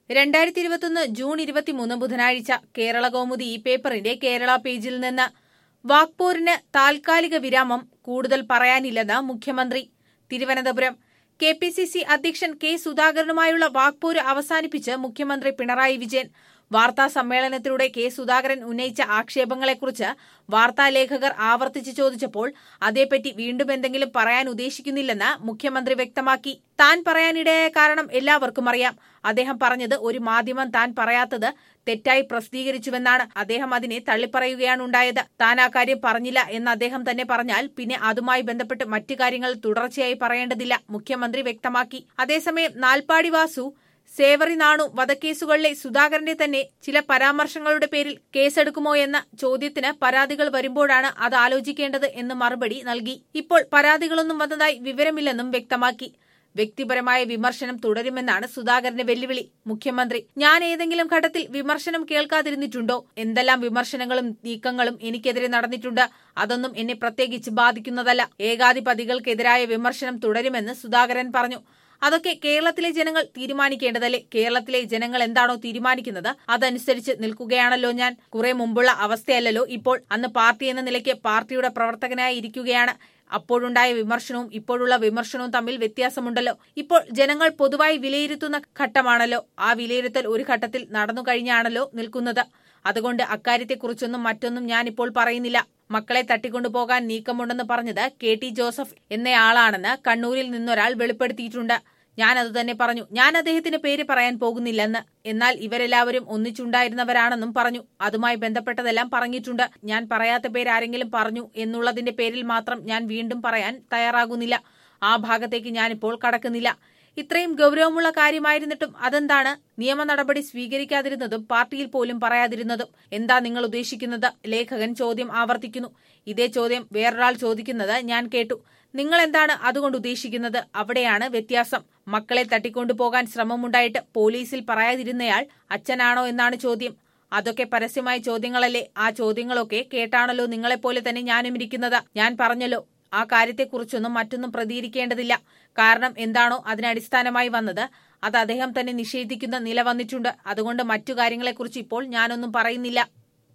രണ്ടായിരത്തി ഇരുപത്തൊന്ന് ജൂൺ ഇരുപത്തിമൂന്ന് ബുധനാഴ്ച കേരള കൗമുദി ഈ പേപ്പറിന്റെ കേരള പേജിൽ നിന്ന് വാക്പോരിന് താൽക്കാലിക വിരാമം കൂടുതൽ പറയാനില്ലെന്ന് മുഖ്യമന്ത്രി Thiruvananthapuram K P C C അധ്യക്ഷൻ കെ സുധാകരനുമായുള്ള വാക്പോര് അവസാനിപ്പിച്ച് മുഖ്യമന്ത്രി പിണറായി വിജയൻ വാർത്താ സമ്മേളനത്തിലൂടെ കെ സുധാകരൻ ഉന്നയിച്ച ആക്ഷേപങ്ങളെക്കുറിച്ച് വാർത്താലേഖകർ ആവർത്തിച്ച് ചോദിച്ചപ്പോൾ അതേപ്പറ്റി വീണ്ടും എന്തെങ്കിലും പറയാൻ ഉദ്ദേശിക്കുന്നില്ലെന്ന് മുഖ്യമന്ത്രി വ്യക്തമാക്കി താൻ പറയാനിടയായ കാരണം എല്ലാവർക്കും അറിയാം അദ്ദേഹം പറഞ്ഞത് ഒരു മാധ്യമം താൻ പറയാത്തത് തെറ്റായി പ്രസിദ്ധീകരിച്ചുവെന്നാണ് അദ്ദേഹം അതിനെ തള്ളിപ്പറയുകയാണ് ഉണ്ടായത് താൻ ആ കാര്യം പറഞ്ഞില്ല എന്ന് അദ്ദേഹം തന്നെ പറഞ്ഞാൽ പിന്നെ അതുമായി ബന്ധപ്പെട്ട് മറ്റു കാര്യങ്ങൾ തുടർച്ചയായി പറയേണ്ടതില്ല മുഖ്യമന്ത്രി വ്യക്തമാക്കി അതേസമയം നാൽപ്പാടി വാസു സേവറി നാണു വധക്കേസുകളിലെ സുധാകരന്റെ തന്നെ ചില പരാമർശങ്ങളുടെ പേരിൽ കേസെടുക്കുമോ എന്ന ചോദ്യത്തിന് പരാതികൾ വരുമ്പോഴാണ് അത് ആലോചിക്കേണ്ടത് എന്ന് മറുപടി നൽകി ഇപ്പോൾ പരാതികളൊന്നും വന്നതായി വിവരമില്ലെന്നും വ്യക്തമാക്കി വ്യക്തിപരമായ വിമർശനം തുടരുമെന്നാണ് സുധാകരന്റെ വെല്ലുവിളി മുഖ്യമന്ത്രി ഞാൻ ഏതെങ്കിലും ഘട്ടത്തിൽ വിമർശനം കേൾക്കാതിരുന്നിട്ടുണ്ടോ എന്തെല്ലാം വിമർശനങ്ങളും നീക്കങ്ങളും എനിക്കെതിരെ നടന്നിട്ടുണ്ട് അതൊന്നും എന്നെ പ്രത്യേകിച്ച് ബാധിക്കുന്നതല്ല ഏകാധിപതികൾക്കെതിരായ വിമർശനം തുടരുമെന്ന് സുധാകരൻ പറഞ്ഞു അതൊക്കെ കേരളത്തിലെ ജനങ്ങൾ തീരുമാനിക്കേണ്ടതല്ലേ കേരളത്തിലെ ജനങ്ങൾ എന്താണോ തീരുമാനിക്കുന്നത് അതനുസരിച്ച് നിൽക്കുകയാണല്ലോ ഞാൻ കുറെ മുമ്പുള്ള അവസ്ഥയല്ലല്ലോ ഇപ്പോൾ അന്ന് പാർട്ടി എന്ന നിലയ്ക്ക് പാർട്ടിയുടെ പ്രവർത്തകനായി ഇരിക്കുകയാണ് അപ്പോഴുണ്ടായ വിമർശനവും ഇപ്പോഴുള്ള വിമർശനവും തമ്മിൽ വ്യത്യാസമുണ്ടല്ലോ ഇപ്പോൾ ജനങ്ങൾ പൊതുവായി വിലയിരുത്തുന്ന ഘട്ടമാണല്ലോ ആ വിലയിരുത്തൽ ഒരു ഘട്ടത്തിൽ നടന്നു കഴിഞ്ഞാണല്ലോ നിൽക്കുന്നത് അതുകൊണ്ട് അക്കാര്യത്തെക്കുറിച്ചൊന്നും മറ്റൊന്നും ഞാനിപ്പോൾ പറയുന്നില്ല മക്കളെ തട്ടിക്കൊണ്ടുപോകാൻ നീക്കമുണ്ടെന്ന് പറഞ്ഞത് കെ ടി ജോസഫ് എന്നയാളാണെന്ന് കണ്ണൂരിൽ നിന്നൊരാൾ വെളിപ്പെടുത്തിയിട്ടുണ്ട് ഞാൻ അത് തന്നെ പറഞ്ഞു ഞാൻ അദ്ദേഹത്തിന്റെ പേര് പറയാൻ പോകുന്നില്ലെന്ന് എന്നാൽ ഇവരെല്ലാവരും ഒന്നിച്ചുണ്ടായിരുന്നവരാണെന്നും പറഞ്ഞു അതുമായി ബന്ധപ്പെട്ടതെല്ലാം പറഞ്ഞിട്ടുണ്ട് ഞാൻ പറയാത്ത പേര് ആരെങ്കിലും പറഞ്ഞു എന്നുള്ളതിന്റെ പേരിൽ മാത്രം ഞാൻ വീണ്ടും പറയാൻ തയ്യാറാകുന്നില്ല ആ ഭാഗത്തേക്ക് ഞാനിപ്പോൾ കടക്കുന്നില്ല ഇത്രയും ഗൗരവമുള്ള കാര്യമായിരുന്നിട്ടും അതെന്താണ് നിയമ നടപടി സ്വീകരിക്കാതിരുന്നതും പാർട്ടിയിൽ പോലും പറയാതിരുന്നതും എന്താ നിങ്ങൾ ഉദ്ദേശിക്കുന്നത് ലേഖകൻ ചോദ്യം ആവർത്തിക്കുന്നു ഇതേ ചോദ്യം വേറൊരാൾ ചോദിക്കുന്നത് ഞാൻ കേട്ടു നിങ്ങൾ എന്താണ് അതുകൊണ്ട് ഉദ്ദേശിക്കുന്നത് അവിടെയാണ് വ്യത്യാസം മക്കളെ തട്ടിക്കൊണ്ടുപോകാൻ ശ്രമമുണ്ടായിട്ട് പോലീസിൽ പറയാതിരുന്നയാൾ അച്ഛനാണോ എന്നാണ് ചോദ്യം അതൊക്കെ പരസ്യമായ ചോദ്യങ്ങളല്ലേ ആ ചോദ്യങ്ങളൊക്കെ കേട്ടാണല്ലോ നിങ്ങളെപ്പോലെ തന്നെ ഞാനും ഇരിക്കുന്നത് ഞാൻ പറഞ്ഞല്ലോ ആ കാര്യത്തെക്കുറിച്ചൊന്നും മറ്റൊന്നും പ്രതികരിക്കേണ്ടതില്ല കാരണം എന്താണോ അതിനടിസ്ഥാനമായി വന്നത് അത് അദ്ദേഹം തന്നെ നിഷേധിക്കുന്ന നില വന്നിട്ടുണ്ട് അതുകൊണ്ട് മറ്റു കാര്യങ്ങളെക്കുറിച്ച് ഇപ്പോൾ ഞാനൊന്നും പറയുന്നില്ല